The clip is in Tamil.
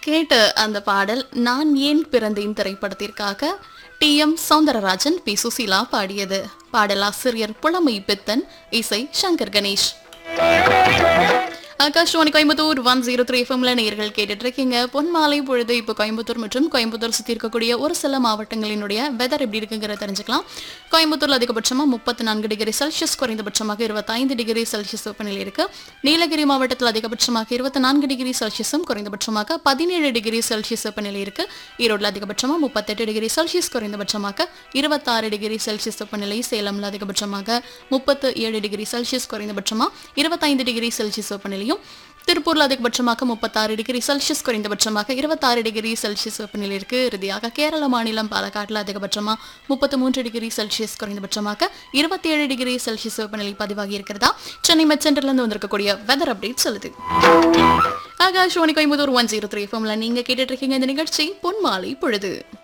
கேட்ட அந்த பாடல் நான் ஏன் பிறந்தேன் திரைப்படத்திற்காக T M Soundararajan P Susheela பாடியது பாடலாசிரியர் புலமை பித்தன் இசை Shankar Ganesh Akashvani Coimbatore one zero three எஃப்எம்ல நேர்கள் கேட்டுட்டு இருக்கீங்க பொன் மாலை பொழுது இப்போ கோயம்புத்தூர் மற்றும் கோயம்புத்தூர் சுற்றி இருக்கக்கூடிய ஒரு சில மாவட்டங்களினுடைய வெதர் எப்படி இருக்குங்கிறத தெரிஞ்சுக்கலாம் கோயம்புத்தூர்ல அதிகபட்சமாக முப்பத்தி நான்கு டிகிரி செல்சியஸ் குறைந்தபட்சமாக இருபத்தைந்து டிகிரி செல்சியஸ் வெப்பநிலை இருக்கு நீலகிரி மாவட்டத்தில் அதிகபட்சமாக இருபத்தி நான்கு டிகிரி செல்சியஸும் குறைந்தபட்சமாக பதினேழு டிகிரி செல்சியஸ் வெப்பநிலை இருக்கு ஈரோட்டில் அதிகபட்சமாக முப்பத்தெட்டு டிகிரி செல்சியஸ் குறைந்தபட்சமாக இருபத்தாறு டிகிரி செல்சியஸ் வெப்பநிலை சேலம்ல அதிகபட்சமாக முப்பத்து ஏழு டிகிரி செல்சியஸ் குறைந்தபட்சமாக இருபத்தைந்து டிகிரி செல்சியஸ் வெப்பநிலையும் திருப்பூர்ல அதிகபட்சமாக முப்பத்தாறு டிகிரி செல்சியஸ் குறைந்தபட்சமாக இருபத்தாறு டிகிரி செல்சியஸ் வெப்பநிலை இருக்கு இறுதியாக கேரள மாநிலம் பாலக்காட்டில் அதிகபட்சமாக முப்பத்து மூன்று டிகிரி செல்சியஸ் குறைந்தபட்சமாக இருபத்தி ஏழு டிகிரி செல்சியஸ் வெப்பநிலை பதிவாகி இருக்கிறதா சென்னை மெட் சென்டர்ல இருந்து வந்திருக்கக்கூடிய வெதர் அப்டேட் சொல்லுது Akashvani Coimbatore one zero three எஃப்எம்ல நீங்க கேட்டுட்டு இருக்கீங்க இந்த நிகழ்ச்சி பொன்மாலை பொழுது